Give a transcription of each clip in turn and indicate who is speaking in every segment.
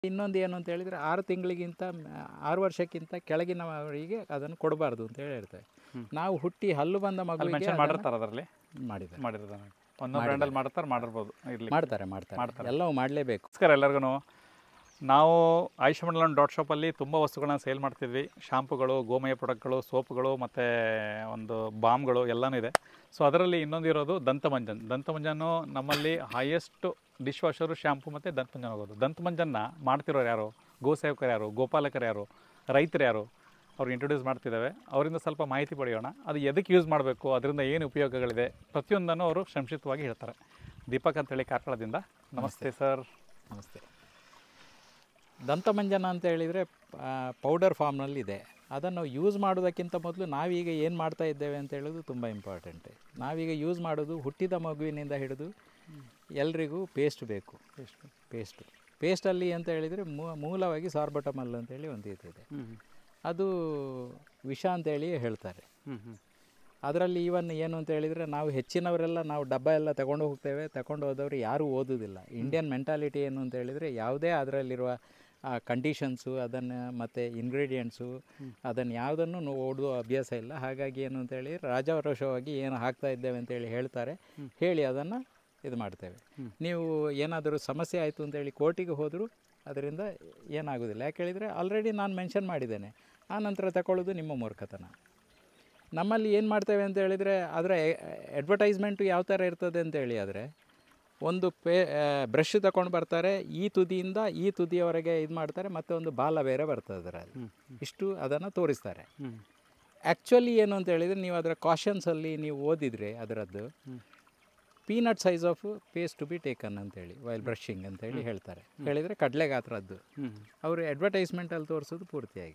Speaker 1: ಇನ್ನೊಂದು ಏನು ಅಂತ ಹೇಳಿದರೆ ಆರು ತಿಂಗಳಿಗಿಂತ ಮ- ಆರು ವರ್ಷಕ್ಕಿಂತ ಕೆಳಗಿನವರಿಗೆ ಅದನ್ನು ಕೊಡಬಾರ್ದು ಅಂತ ಹೇಳಿ ಹೇಳ್ತೇವೆ ನಾವು ಹುಟ್ಟಿ ಹಲ್ಲು ಬಂದ
Speaker 2: ಅಲ್ಲಿ
Speaker 1: ಮಗುವಿಗೆ
Speaker 2: ಮೆನ್ಷನ್ ಮಾಡಿರ್ತಾರೆ ಅದರಲ್ಲಿ
Speaker 1: ಮಾಡಿದ್ದಾರೆ
Speaker 2: ಮಾಡಿರ್ತಾರೆ ಒಂದೊಂದು ಬ್ರ್ಯಾಂಡಲ್ಲಿ ಮಾಡ್ತಾರೆ ಮಾಡಿರ್ಬೋದು ಇರಲಿ
Speaker 1: ಮಾಡ್ತಾರೆ ಮಾಡ್ತಾರೆ ಎಲ್ಲವೂ ಮಾಡಲೇಬೇಕು
Speaker 2: ನಮಸ್ಕಾರ ಎಲ್ಲರಿಗೂ ನಾವು ಆಯುಷ್ಮಂಡಲನ್ ಡಾಟ್ ಶಾಪಲ್ಲಿ ತುಂಬ ವಸ್ತುಗಳನ್ನ ಸೇಲ್ ಮಾಡ್ತಿದ್ವಿ ಶಾಂಪುಗಳು ಗೋಮಯ ಪ್ರಾಡಕ್ಟ್ಗಳು ಸೋಪ್ಗಳು ಮತ್ತು ಒಂದು ಬಾಮ್ಗಳು ಎಲ್ಲನೂ ಇದೆ ಸೊ ಅದರಲ್ಲಿ ಇನ್ನೊಂದು ಇರೋದು ದಂತಮಂಜನ್ ದಂತಮಂಜನ್ನು ನಮ್ಮಲ್ಲಿ ಹೈಯೆಸ್ಟ್ ಡಿಶ್ ವಾಷರು ಶಾಂಪು ಮತ್ತು ದಂತಮಂಜನ್ ಆಗೋದು ದಂತಮಂಜನ್ನ ಮಾಡ್ತಿರೋರು ಯಾರು ಗೋಸೇವಕರು ಯಾರು ಗೋಪಾಲಕರು ಯಾರು ರೈತರು ಯಾರು ಅವ್ರು ಇಂಟ್ರೊಡ್ಯೂಸ್ ಮಾಡ್ತಿದ್ದಾವೆ ಅವರಿಂದ ಸ್ವಲ್ಪ ಮಾಹಿತಿ ಪಡೆಯೋಣ ಅದು ಎದಕ್ಕೆ ಯೂಸ್ ಮಾಡಬೇಕು ಅದರಿಂದ ಏನು ಉಪಯೋಗಗಳಿದೆ ಪ್ರತಿಯೊಂದನ್ನು ಅವರು ಸಂಕ್ಷಿಪ್ತವಾಗಿ ಹೇಳ್ತಾರೆ ದೀಪಕ್ ಅಂತೇಳಿ ಕಾರ್ಕಳದಿಂದ ನಮಸ್ತೆ ಸರ್
Speaker 1: ನಮಸ್ತೆ ದಂತಮಂಜನ ಅಂತ ಹೇಳಿದರೆ ಪೌಡರ್ ಫಾರ್ಮ್ನಲ್ಲಿದೆ ಅದನ್ನು ಯೂಸ್ ಮಾಡೋದಕ್ಕಿಂತ ಮೊದಲು ನಾವೀಗ ಏನು ಮಾಡ್ತಾ ಇದ್ದೇವೆ ಅಂತ ಹೇಳೋದು ತುಂಬ ಇಂಪಾರ್ಟೆಂಟ್ ನಾವೀಗ ಯೂಸ್ ಮಾಡೋದು ಹುಟ್ಟಿದ ಮಗುವಿನಿಂದ ಹಿಡಿದು ಎಲ್ರಿಗೂ ಪೇಸ್ಟ್ ಬೇಕು ಪೇಸ್ಟು ಪೇಸ್ಟಲ್ಲಿ ಅಂತ ಹೇಳಿದರೆ ಮೂಲವಾಗಿ ಸಾರ್ಬಟಮಲ್ ಅಂತೇಳಿ ಒಂದು ಇದಿದೆ ಅದು ವಿಷ ಅಂತೇಳಿ ಹೇಳ್ತಾರೆ ಅದರಲ್ಲಿ ಈವನ್ ಏನು ಅಂತ ಹೇಳಿದರೆ ನಾವು ಹೆಚ್ಚಿನವರೆಲ್ಲ ನಾವು ಡಬ್ಬ ಎಲ್ಲ ತಗೊಂಡು ಹೋಗ್ತೇವೆ ತಗೊಂಡು ಹೋದವರು ಯಾರೂ ಓದೋದಿಲ್ಲ ಇಂಡಿಯನ್ ಮೆಂಟಾಲಿಟಿ ಏನು ಅಂತ ಹೇಳಿದರೆ ಯಾವುದೇ ಅದರಲ್ಲಿರುವ ಕಂಡೀಷನ್ಸು ಅದನ್ನು ಮತ್ತು ಇಂಗ್ರೀಡಿಯೆಂಟ್ಸು ಅದನ್ನು ಯಾವುದನ್ನು ಓದುವ ಅಭ್ಯಾಸ ಇಲ್ಲ ಹಾಗಾಗಿ ಏನು ಅಂತ ಹೇಳಿ ರಾಜವರೋಷವಾಗಿ ಏನು ಹಾಕ್ತಾ ಇದ್ದೇವೆ ಅಂತೇಳಿ ಹೇಳ್ತಾರೆ ಹೇಳಿ ಅದನ್ನು ಇದು ಮಾಡ್ತೇವೆ ನೀವು ಏನಾದರೂ ಸಮಸ್ಯೆ ಆಯಿತು ಅಂತೇಳಿ ಕೋರ್ಟಿಗೆ ಹೋದರೂ ಅದರಿಂದ ಏನಾಗೋದಿಲ್ಲ ಯಾಕೆ ಹೇಳಿದರೆ ಆಲ್ರೆಡಿ ನಾನು ಮೆನ್ಷನ್ ಮಾಡಿದ್ದೇನೆ ಆ ನಂತರ ತಗೊಳ್ಳೋದು ನಿಮ್ಮ ಮೂರ್ಖತನ ನಮ್ಮಲ್ಲಿ ಏನು ಮಾಡ್ತೇವೆ ಅಂತ ಹೇಳಿದರೆ ಅದರ ಅಡ್ವರ್ಟೈಸ್ಮೆಂಟು ಯಾವ ಥರ ಇರ್ತದೆ ಅಂತ ಹೇಳಿ ಆದರೆ ಒಂದು ಪೇ ಬ್ರಷ್ ತಗೊಂಡು ಬರ್ತಾರೆ ಈ ತುದಿಯಿಂದ ಈ ತುದಿಯವರೆಗೆ ಇದು ಮಾಡ್ತಾರೆ ಮತ್ತು ಒಂದು ಬಾಲ ಬೇರೆ ಬರ್ತದೆ ಅದರಲ್ಲಿ ಇಷ್ಟು ಅದನ್ನು ತೋರಿಸ್ತಾರೆ ಆ್ಯಕ್ಚುಲಿ ಏನು ಅಂತ ಹೇಳಿದರೆ ನೀವು ಅದರ ಕಾಷನ್ಸಲ್ಲಿ ನೀವು ಓದಿದರೆ ಅದರದ್ದು peanut size of paste to be taken ಅಂತೇಳಿ ವೈಲ್ ಬ್ರಷಿಂಗ್ ಅಂತೇಳಿ ಹೇಳ್ತಾರೆ ಹೇಳಿದರೆ ಕಡಲೆ ಗಾತ್ರದ್ದು ಅವರು ಅಡ್ವರ್ಟೈಸ್ಮೆಂಟಲ್ಲಿ ತೋರಿಸೋದು ಪೂರ್ತಿಯಾಗಿ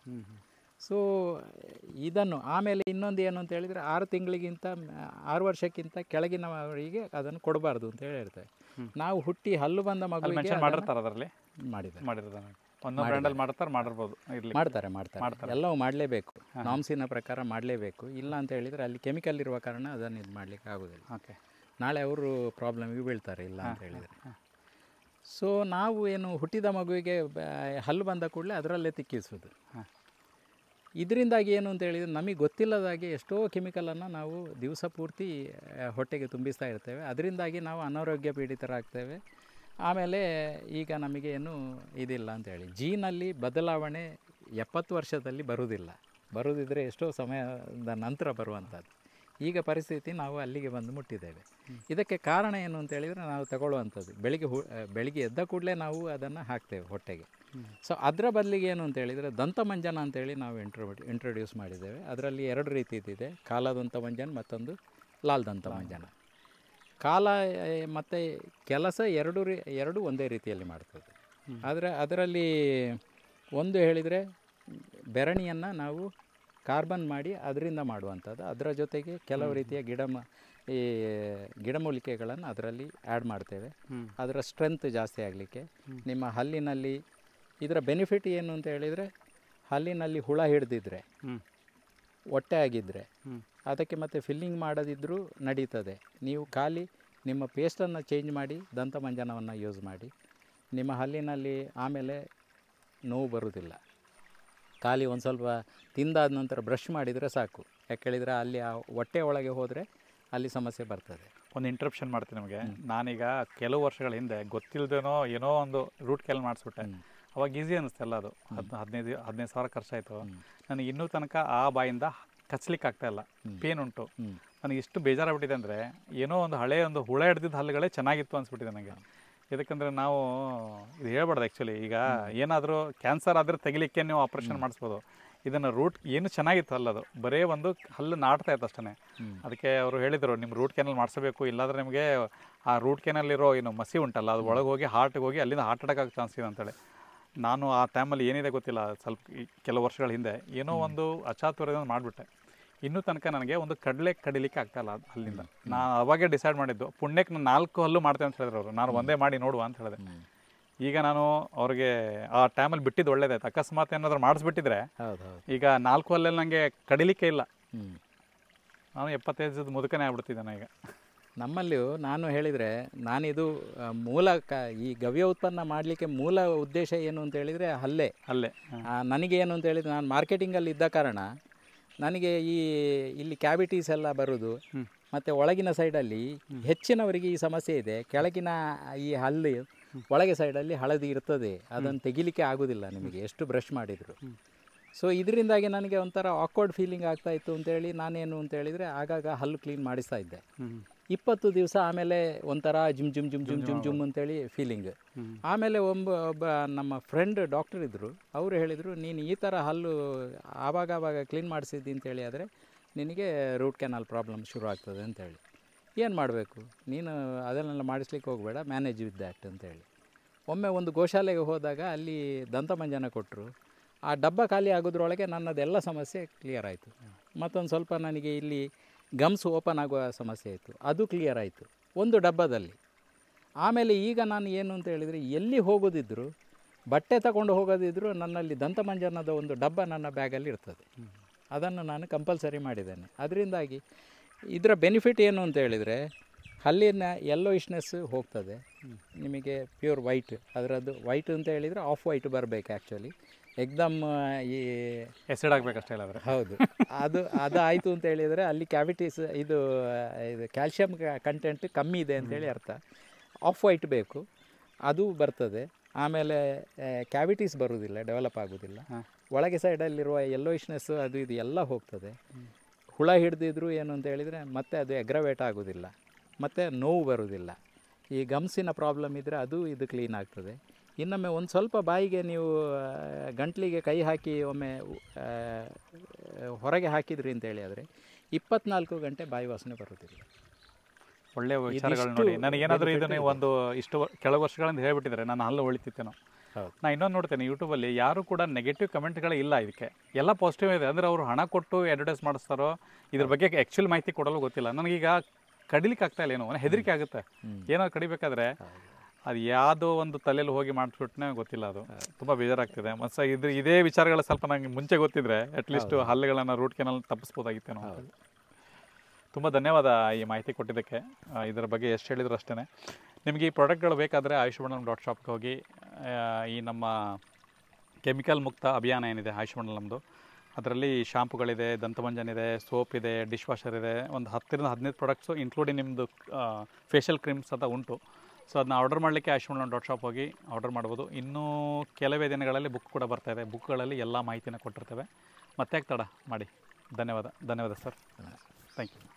Speaker 1: ಸೊ ಇದನ್ನು ಆಮೇಲೆ ಇನ್ನೊಂದು ಏನು ಅಂತ ಹೇಳಿದರೆ ಆರು ತಿಂಗಳಿಗಿಂತ ಮ- ಆರು ವರ್ಷಕ್ಕಿಂತ ಕೆಳಗಿನವರಿಗೆ ಅದನ್ನು ಕೊಡಬಾರ್ದು ಅಂತ ಹೇಳಿ ಹೇಳ್ತೇವೆ ನಾವು ಹುಟ್ಟಿ ಹಲ್ಲು ಬಂದ
Speaker 2: ಅಲ್ಲಿ
Speaker 1: ಮಗುವಿಗೆ
Speaker 2: ಮೆನ್ಷನ್ ಮಾಡಿರ್ತಾರೆ ಅದರಲ್ಲಿ
Speaker 1: ಮಾಡಿದ್ದಾರೆ
Speaker 2: ಮಾಡಿರ್ತಾರೆ ಒಂದೊಂದು ಬ್ರ್ಯಾಂಡಲ್ಲಿ ಮಾಡ್ತಾರೆ ಮಾಡಿರ್ಬೋದು ಇರಲಿ
Speaker 1: ಮಾಡ್ತಾರೆ ಮಾಡ್ತಾರೆ ಎಲ್ಲವೂ ಮಾಡಲೇಬೇಕು ನಾಮ್ಸಿನ ಪ್ರಕಾರ ಮಾಡಲೇಬೇಕು ಇಲ್ಲ ಅಂತ ಹೇಳಿದರೆ ಅಲ್ಲಿ ಕೆಮಿಕಲ್ ಇರುವ ಕಾರಣ ಅದನ್ನು ಇದು ಮಾಡಲಿಕ್ಕೆ ಆಗೋದಿಲ್ಲ
Speaker 2: ಓಕೆ
Speaker 1: ನಾಳೆ ಅವರು ಪ್ರಾಬ್ಲಮಿಗೆ ಬೀಳ್ತಾರೆ ಇಲ್ಲ ಅಂತ ಹೇಳಿದರೆ ಸೊ ನಾವು ಏನು ಹುಟ್ಟಿದ ಮಗುವಿಗೆ ಬ- ಹಲ್ಲು ಬಂದ ಕೂಡಲೇ ಅದರಲ್ಲೇ ತಿಕ್ಕಿಸೋದು
Speaker 2: ಹಾಂ
Speaker 1: ಇದರಿಂದಾಗಿ ಏನು ಅಂತ ಹೇಳಿದರೆ ನಮಗೆ ಗೊತ್ತಿಲ್ಲದಾಗೆ ಎಷ್ಟೋ ಕೆಮಿಕಲನ್ನು ನಾವು ದಿವಸ ಪೂರ್ತಿ ಆ, ಹೊಟ್ಟೆಗೆ ತುಂಬಿಸ್ತಾ ಇರ್ತೇವೆ ಅದರಿಂದಾಗಿ ನಾವು ಅನಾರೋಗ್ಯ ಪೀಡಿತರಾಗ್ತೇವೆ ಆಮೇಲೆ ಈಗ ನಮಗೆ ಏನು ಇದಿಲ್ಲ ಅಂತೇಳಿ ಜೀನಲ್ಲಿ ಬದಲಾವಣೆ ಎಪ್ಪತ್ತು ವರ್ಷದಲ್ಲಿ ಬರುವುದಿಲ್ಲ ಬರುವುದಿದ್ರೆ ಎಷ್ಟೋ ಸಮಯದ ನಂತರ ಬರುವಂಥದ್ದು ಈಗ ಪರಿಸ್ಥಿತಿ ನಾವು ಅಲ್ಲಿಗೆ ಬಂದು ಮುಟ್ಟಿದ್ದೇವೆ ಇದಕ್ಕೆ ಕಾರಣ ಏನು ಅಂತ ಹೇಳಿದರೆ ನಾವು ತಗೊಳ್ಳುವಂಥದ್ದು ಬೆಳಿಗ್ಗೆ ಹು ಆ, ಬೆಳಿಗ್ಗೆ ಎದ್ದ ಕೂಡಲೇ ನಾವು ಅದನ್ನು ಹಾಕ್ತೇವೆ ಹೊಟ್ಟೆಗೆ ಸೊ ಅದರ ಬದಲಿಗೆ ಏನು ಅಂತ ಹೇಳಿದರೆ ದಂತಮಂಜನ ಅಂತೇಳಿ ನಾವು ಇಂಟ್ರೋ ಇಂಟ್ರೊಡ್ಯೂಸ್ ಮಾಡಿದ್ದೇವೆ ಅದರಲ್ಲಿ ಎರಡು ರೀತಿದಿದೆ ಕಾಲ ದಂತಮಂಜನ್ ಮತ್ತೊಂದು ಲಾಲ್ ದಂತಮಂಜನ ಕಾಲ ಮತ್ತು ಕೆಲಸ ಎರಡು ರೀ ಎರಡು ಒಂದೇ ರೀತಿಯಲ್ಲಿ ಮಾಡ್ತದೆ ಆದರೆ ಅದರಲ್ಲಿ ಒಂದು ಹೇಳಿದರೆ ಬೆರಣಿಯನ್ನು ನಾವು ಕಾರ್ಬನ್ ಮಾಡಿ ಅದರಿಂದ ಮಾಡುವಂಥದ್ದು ಅದರ ಜೊತೆಗೆ ಕೆಲವು ರೀತಿಯ ಗಿಡ ಮ- ಈ ಗಿಡಮೂಲಿಕೆಗಳನ್ನು ಅದರಲ್ಲಿ ಆ್ಯಡ್ ಮಾಡ್ತೇವೆ ಅದರ ಸ್ಟ್ರೆಂತ್ ಜಾಸ್ತಿ ಆಗಲಿಕ್ಕೆ ನಿಮ್ಮ ಹಲ್ಲಿನಲ್ಲಿ ಇದರ ಬೆನಿಫಿಟ್ ಏನು ಅಂತ ಹೇಳಿದರೆ ಹಲ್ಲಿನಲ್ಲಿ ಹುಳ ಹಿಡಿದಿದ್ರೆ
Speaker 2: ಹ್ಞೂ
Speaker 1: ಹೊಟ್ಟೆ ಆಗಿದ್ದರೆ
Speaker 2: ಹ್ಞೂ
Speaker 1: ಅದಕ್ಕೆ ಮತ್ತೆ ಫಿಲ್ಲಿಂಗ್ ಮಾಡದಿದ್ದರೂ ನಡೀತದೆ ನೀವು ಖಾಲಿ ನಿಮ್ಮ ಪೇಸ್ಟನ್ನು ಚೇಂಜ್ ಮಾಡಿ ದಂತಮಂಜನವನ್ನು ಯೂಸ್ ಮಾಡಿ ನಿಮ್ಮ ಹಲ್ಲಿನಲ್ಲಿ ಆಮೇಲೆ ನೋವು ಬರುವುದಿಲ್ಲ ಖಾಲಿ ಒಂದು ಸ್ವಲ್ಪ ತಿಂದಾದ ನಂತರ ಬ್ರಷ್ ಮಾಡಿದರೆ ಸಾಕು ಯಾಕೆ ಹೇಳಿದರೆ ಅಲ್ಲಿ ಆ ಹೊಟ್ಟೆ ಒಳಗೆ ಹೋದರೆ ಅಲ್ಲಿ ಸಮಸ್ಯೆ ಬರ್ತದೆ
Speaker 2: ಒಂದು ಇಂಟ್ರಪ್ಷನ್ ಮಾಡ್ತೀನಿ ನಿಮಗೆ ನಾನೀಗ ಕೆಲವು ವರ್ಷಗಳ ಹಿಂದೆ ಗೊತ್ತಿಲ್ಲದೇನೋ ಏನೋ ಒಂದು ರೂಟ್ ಕೆಲ್ ಮಾಡಿಸ್ಬಿಟ್ಟೆ ಅವಾಗ ಈಸಿ ಅನ್ನಿಸ್ತೆಲ್ಲ ಅದು ಹದ್ ಹದಿನೈದು ಹದಿನೈದು ಸಾವಿರ ಖರ್ಚಾಯಿತು ನನಗೆ ಇನ್ನೂ ತನಕ ಆ ಬಾಯಿಂದ ಕಚ್ಲಿಕ್ಕೆ ಆಗ್ತಾ ಇಲ್ಲ ಪೇನ್ ಉಂಟು
Speaker 1: ಹ್ಞೂ
Speaker 2: ನನಗೆ ಎಷ್ಟು ಬೇಜಾರಾಗ್ಬಿಟ್ಟಿದೆ ಅಂದರೆ ಏನೋ ಒಂದು ಹಳೆ ಒಂದು ಹುಳ ಹಿಡ್ದಿದ್ದ ಹಲ್ಲುಗಳೇ ಚೆನ್ನಾಗಿತ್ತು ಅನ್ಸ್ಬಿಟ್ಟಿದೆ ನನಗೆ ಇದಕ್ಕಂದ್ರೆ ನಾವು ಇದು ಹೇಳ್ಬಾರ್ದು ಆ್ಯಕ್ಚುಲಿ ಈಗ ಏನಾದರೂ ಕ್ಯಾನ್ಸರ್ ಆದರೆ ತೆಗಿಲಿಕ್ಕೆ ನೀವು ಆಪ್ರೇಷನ್ ಮಾಡಿಸ್ಬೋದು ಇದನ್ನು ರೂಟ್ ಏನು ಚೆನ್ನಾಗಿತ್ತು ಅಲ್ಲದು ಬರೇ ಒಂದು ಹಲ್ಲು ನಾಡ್ತಾ ಇತ್ತು ಅಷ್ಟೇ ಅದಕ್ಕೆ ಅವರು ಹೇಳಿದರು ನಿಮ್ಮ ರೂಟ್ ಕೆನಲ್ ಮಾಡಿಸಬೇಕು ಇಲ್ಲಾಂದ್ರೆ ನಿಮಗೆ ಆ ರೂಟ್ ಕೆನಲ್ಲಿರೋ ಏನು ಮಸಿ ಉಂಟಲ್ಲ ಅದು ಒಳಗೆ ಹೋಗಿ ಹಾರ್ಟ್ಗೆ ಹೋಗಿ ಅಲ್ಲಿಂದ ಹಾರ್ಟ್ ಅಟ್ಯಾಕ್ ಆಗೋ ಚಾನ್ಸ್ ಇದೆ ಅಂತೇಳಿ ನಾನು ಆ ಟೈಮಲ್ಲಿ ಏನಿದೆ ಗೊತ್ತಿಲ್ಲ ಸ್ವಲ್ಪ ಈ ಕೆಲವು ವರ್ಷಗಳ ಹಿಂದೆ ಏನೋ ಒಂದು ಅಚಾತುರ್ಯದಿಂದ ಮಾಡಿಬಿಟ್ಟೆ ಇನ್ನೂ ತನಕ ನನಗೆ ಒಂದು ಕಡಲೆ ಕಡಿಲಿಕ್ಕೆ ಆಗ್ತಾ ಇಲ್ಲ ಅದ್- ಅಲ್ಲಿಂದ ನಾನು ಅವಾಗೇ ಡಿಸೈಡ್ ಮಾಡಿದ್ದು ಪುಣ್ಯಕ್ಕೆ ನಾನು ನಾಲ್ಕು ಹಲ್ಲು ಮಾಡ್ತೇನೆ ಅಂತ ಹೇಳಿದ್ರು ಅವರು ನಾನು ಒಂದೇ ಮಾಡಿ ನೋಡುವ ಅಂತ ಹೇಳಿದೆ ಈಗ ನಾನು ಅವ್ರಿಗೆ ಆ ಟೈಮಲ್ಲಿ ಬಿಟ್ಟಿದ್ದು ಒಳ್ಳೇದಾಯ್ತು ಅಕಸ್ಮಾತ್ ಏನಾದರೂ ಮಾಡಿಸ್ಬಿಟ್ಟಿದ್ರೆ
Speaker 1: ಹೌದು ಹೌದು
Speaker 2: ಈಗ ನಾಲ್ಕು ಹಲ್ಲಲ್ಲಿ ನನಗೆ ಕಡಿಲಿಕ್ಕೆ ಇಲ್ಲ
Speaker 1: ಹ್ಞೂ
Speaker 2: ನಾನು ಎಪ್ಪತ್ತೈದು ಮುದುಕನೇ ಆಗ್ಬಿಡ್ತಿದ್ದಾನೆ ಈಗ
Speaker 1: ನಮ್ಮಲ್ಲಿಯೂ ನಾನು ಹೇಳಿದರೆ ನಾನಿದು ಆ, ಮೂಲ ಕ ಈ ಗವ್ಯ ಉತ್ಪನ್ನ ಮಾಡಲಿಕ್ಕೆ ಮೂಲ ಉದ್ದೇಶ ಏನು ಅಂತ ಹೇಳಿದರೆ ಹಲ್ಲೆ
Speaker 2: ಅಲ್ಲೇ ಹ.
Speaker 1: ಆ, ನನಗೆ ಏನು ಅಂತ ಹೇಳಿದರೆ ನಾನು ಮಾರ್ಕೆಟಿಂಗಲ್ಲಿ ಇದ್ದ ಕಾರಣ ನನಗೆ ಈ ಇಲ್ಲಿ ಕ್ಯಾವಿಟೀಸ್ ಎಲ್ಲ ಬರೋದು
Speaker 2: ಹ್ಮ್.
Speaker 1: ಮತ್ತು ಒಳಗಿನ ಸೈಡಲ್ಲಿ ಹೆಚ್ಚಿನವರಿಗೆ ಈ ಸಮಸ್ಯೆ ಇದೆ ಕೆಳಗಿನ ಈ ಹಲ್ಲು ಒಳಗೆ ಸೈಡಲ್ಲಿ ಹಳದಿ ಇರ್ತದೆ ಅದನ್ನು ತೆಗಿಲಿಕ್ಕೆ ಆಗೋದಿಲ್ಲ ನಿಮಗೆ ಎಷ್ಟು ಬ್ರಷ್ ಮಾಡಿದರು ಸೊ ಇದರಿಂದಾಗಿ ನನಗೆ ಒಂಥರ ಆಕ್ವರ್ಡ್ ಫೀಲಿಂಗ್ ಆಗ್ತಾ ಇತ್ತು ಅಂತೇಳಿ ನಾನೇನು ಅಂತ ಹೇಳಿದರೆ ಆಗಾಗ ಹಲ್ಲು ಕ್ಲೀನ್ ಮಾಡಿಸ್ತಾ ಇದ್ದೆ
Speaker 2: ಹ್ಮ್.
Speaker 1: ಇಪ್ಪತ್ತು ದಿವಸ ಆಮೇಲೆ ಒಂಥರ ಜುಮ್ ಜುಮ್ ಜುಮ್ ಜುಮ್ ಜುಮ್ ಜುಮ್ ಅಂತೇಳಿ ಫೀಲಿಂಗ್
Speaker 2: ಹ್ಮ್.
Speaker 1: ಆಮೇಲೆ ಒಬ್ಬ ಒಬ್ಬ ನಮ್ಮ ಫ್ರೆಂಡ್ ಡಾಕ್ಟರ್ ಇದ್ದರು ಅವರು ಹೇಳಿದರು ನೀನು ಈ ಥರ ಹಲ್ಲು ಆವಾಗ ಆವಾಗ ಕ್ಲೀನ್ ಮಾಡಿಸಿದ್ದಿ ಅಂತೇಳಿ ಆದರೆ ನಿನಗೆ ರೂಟ್ ಕೆನಾಲ್ ಪ್ರಾಬ್ಲಮ್ ಶುರು ಆಗ್ತದೆ ಅಂತೇಳಿ ಏನು ಮಾಡಬೇಕು ನೀನು ಅದನ್ನೆಲ್ಲ ಮಾಡಿಸ್ಲಿಕ್ಕೆ ಹೋಗಬೇಡ ಮ್ಯಾನೇಜ್ ವಿತ್ ದ್ಯಾಟ್ ಅಂತೇಳಿ ಒಮ್ಮೆ ಒಂದು ಗೋಶಾಲೆಗೆ ಹೋದಾಗ ಅಲ್ಲಿ ದಂತಮಂಜನ ಕೊಟ್ಟರು ಆ ಡಬ್ಬ ಖಾಲಿ ಆಗೋದ್ರೊಳಗೆ ನನ್ನದೆಲ್ಲ ಸಮಸ್ಯೆ ಕ್ಲಿಯರ್ ಆಯಿತು ಮತ್ತೊಂದು ಸ್ವಲ್ಪ ನನಗೆ ಇಲ್ಲಿ ಗಮ್ಸ್ ಓಪನ್ ಆಗುವ ಸಮಸ್ಯೆ ಇತ್ತು ಅದು ಕ್ಲಿಯರ್ ಆಯಿತು ಒಂದು ಡಬ್ಬದಲ್ಲಿ ಆಮೇಲೆ ಈಗ ನಾನು ಏನು ಅಂತ ಹೇಳಿದರೆ ಎಲ್ಲಿ ಹೋಗೋದಿದ್ರು ಬಟ್ಟೆ ತಗೊಂಡು ಹೋಗೋದಿದ್ರು ನನ್ನಲ್ಲಿ ದಂತಮಂಜನದ ಒಂದು ಡಬ್ಬ ನನ್ನ ಬ್ಯಾಗಲ್ಲಿ ಇರ್ತದೆ ಅದನ್ನು ನಾನು ಕಂಪಲ್ಸರಿ ಮಾಡಿದ್ದೇನೆ ಅದರಿಂದಾಗಿ ಇದರ ಬೆನಿಫಿಟ್ ಏನು ಅಂತ ಹೇಳಿದರೆ ಹಲ್ಲಿನ ಯೆಲ್ಲೋಯಿಶ್ನೆಸ್ ಹೋಗ್ತದೆ ನಿಮಗೆ ಪ್ಯೂರ್ ವೈಟ್ ಅದರದ್ದು ವೈಟ್ ಅಂತ ಹೇಳಿದರೆ ಆಫ್ ವೈಟ್ ಬರಬೇಕು ಆ್ಯಕ್ಚುಲಿ ಎಕ್ದಮ್ ಈ
Speaker 2: ಎಸಿಡ್ ಆಗ್ಬೇಕಷ್ಟೇ ಇಲ್ಲಾದ್ರೆ
Speaker 1: ಹೌದು ಅದು ಅದು ಆಯಿತು ಅಂತ ಹೇಳಿದರೆ ಅಲ್ಲಿ ಕ್ಯಾವಿಟೀಸ್ ಇದು ಇದು ಕ್ಯಾಲ್ಶಿಯಂ ಕಂಟೆಂಟ್ ಕಮ್ಮಿ ಇದೆ ಅಂತೇಳಿ ಅರ್ಥ ಆಫ್ ವೈಟ್ ಬೇಕು ಅದು ಬರ್ತದೆ ಆಮೇಲೆ ಕ್ಯಾವಿಟೀಸ್ ಬರುವುದಿಲ್ಲ ಡೆವಲಪ್ ಆಗೋದಿಲ್ಲ
Speaker 2: ಹಾಂ.
Speaker 1: ಒಳಗೆ ಸೈಡಲ್ಲಿರುವ ಯೆಲ್ಲೋಯಿಶ್ನೆಸ್ ಅದು ಇದು ಎಲ್ಲ ಹೋಗ್ತದೆ ಹುಳ ಹಿಡಿದಿದ್ರು ಏನು ಅಂತ ಹೇಳಿದರೆ ಮತ್ತೆ ಅದು ಎಗ್ರವೇಟ್ ಆಗೋದಿಲ್ಲ ಮತ್ತು ನೋವು ಬರುವುದಿಲ್ಲ ಈ ಗಮ್ಸಿನ ಪ್ರಾಬ್ಲಮ್ ಇದ್ದರೆ ಅದು ಇದು ಕ್ಲೀನ್ ಆಗ್ತದೆ ಇನ್ನೊಮ್ಮೆ ಒಂದು ಸ್ವಲ್ಪ ಬಾಯಿಗೆ ನೀವು ಆ, ಗಂಟ್ಲಿಗೆ ಕೈ ಹಾಕಿ ಒಮ್ಮೆ ಆ, ಹೊರಗೆ ಹಾಕಿದ್ರಿ ಅಂತೇಳಿ ಆದರೆ ಇಪ್ಪತ್ನಾಲ್ಕು ಗಂಟೆ ಬಾಯಿ ವಾಸನೆ ಬರುವುದಿಲ್ಲ
Speaker 2: ಒಳ್ಳೆ ವಿಚಾರಗಳು
Speaker 1: ಇದಿಷ್ಟು
Speaker 2: ನೋಡಿ ನನಗೇನಾದರೂ
Speaker 1: benefit
Speaker 2: ಇದನ್ನ
Speaker 1: ಇದೆ.
Speaker 2: ಒಂದು ಇಷ್ಟು ವರ್- ಕೆಳಗೆ ವರ್ಷಗಳಿಂದ ಹೇಳ್ಬಿಟ್ಟಿದ್ರೆ ನಾನು ಹಲ್ಲು ಉಳಿತಿತ್ತೇನೋ
Speaker 1: ಹೌದು
Speaker 2: ನಾ ಇನ್ನೊಂದು ನೋಡ್ತೇನೆ ಯೂಟ್ಯೂಬಲ್ಲಿ ಯಾರು ಕೂಡ ನೆಗೆಟಿವ್ ಕಮೆಂಟ್ಗಳೇ ಇಲ್ಲ ಇದಕ್ಕೆ ಎಲ್ಲ ಪಾಸಿಟಿವ್ ಇದೆ ಅಂದರೆ ಅವರು ಹಣ ಕೊಟ್ಟು ಅಡ್ವರ್ಟೈಸ್ ಮಾಡಿಸ್ತಾರೋ ಇದ್ರ ಬಗ್ಗೆ ಆ್ಯಕ್ಚುಲ್ ಮಾಹಿತಿ ಕೊಡಲು ಗೊತ್ತಿಲ್ಲ ನನಗೀಗ ಕಡಿಲಿಕ್ಕೆ ಆಗ್ತಾ ಇಲ್ಲ ಏನೋ ಹೆದರಿಕೆ ಆಗುತ್ತೆ
Speaker 1: ಹ್ಮ್.
Speaker 2: ಏನೋ ಕಡಿಬೇಕಾದ್ರೆ ಅದು ಯಾವುದೋ ಒಂದು ತಲೆಯಲ್ಲಿ ಹೋಗಿ ಮಾಡಿಸ್ಬಿಟ್ನೆ ಗೊತ್ತಿಲ್ಲ ಅದು ತುಂಬ ಬೇಜಾರಾಗ್ತಿದೆ ಮತ್ತು ಇದ್ರ ಇದೇ ವಿಚಾರಗಳ ಸ್ವಲ್ಪ ನಂಗೆ ಮುಂಚೆ ಗೊತ್ತಿದ್ರೆ ಅಟ್ಲೀಸ್ಟ್ ಹಲ್ಲುಗಳನ್ನು ರೂಟ್ ಕೆನಲ್ ತಪ್ಪಿಸ್ಬೋದಾಗಿತ್ತೇನೋ ಅಂತ. ತುಂಬ ಧನ್ಯವಾದ ಈ ಮಾಹಿತಿ ಕೊಟ್ಟಿದ್ದಕ್ಕೆ ಆ, ಇದರ ಬಗ್ಗೆ ಎಷ್ಟು ಹೇಳಿದ್ರು ಅಷ್ಟೇ ನಿಮಗೆ ಈ ಪ್ರಾಡಕ್ಟ್ಗಳು ಬೇಕಾದರೆ ಆಯುಷ್ಮಂಡಲಂ ಡಾಟ್ ಶಾಪ್ಗೆ ಹೋಗಿ ಆ, ಈ ನಮ್ಮ ಕೆಮಿಕಲ್ ಮುಕ್ತ ಅಭಿಯಾನ ಏನಿದೆ ಆಯುಷ್ಮಂಡಲ್ ನಮ್ಮದು ಅದರಲ್ಲಿ ಶಾಂಪುಗಳಿದೆ ದಂತಮಂಜನ್ ಇದೆ ಸೋಪ್ ಇದೆ ಡಿಶ್ ವಾಷರ್ ಇದೆ ಒಂದು ಹತ್ತರಿಂದ ಹದಿನೈದು ಪ್ರಾಡಕ್ಟ್ಸು ಇನ್ಕ್ಲೂಡಿಂಗ್ ನಿಮ್ಮದು ಫೇಶಿಯಲ್ ಕ್ರೀಮ್ಸ್ ಅಂತ ಉಂಟು ಸೊ ಅದನ್ನ ಆರ್ಡರ್ ಮಾಡಲಿಕ್ಕೆ ಆಯುಷ್ಮಂಡಲಂ ಡಾಟ್ ಶಾಪ್ ಹೋಗಿ ಆರ್ಡರ್ ಮಾಡ್ಬೋದು ಇನ್ನೂ ಕೆಲವೇ ದಿನಗಳಲ್ಲಿ ಬುಕ್ ಕೂಡ ಬರ್ತಾ ಇದೆ ಬುಕ್ಗಳಲ್ಲಿ ಎಲ್ಲ ಮಾಹಿತಿನ ಕೊಟ್ಟಿರ್ತೇವೆ ಮತ್ತೆ ಯಾಕೆ ತಡ ಮಾಡಿ ಧನ್ಯವಾದ ಧನ್ಯವಾದ ಸರ್ ಥ್ಯಾಂಕ್ ಯು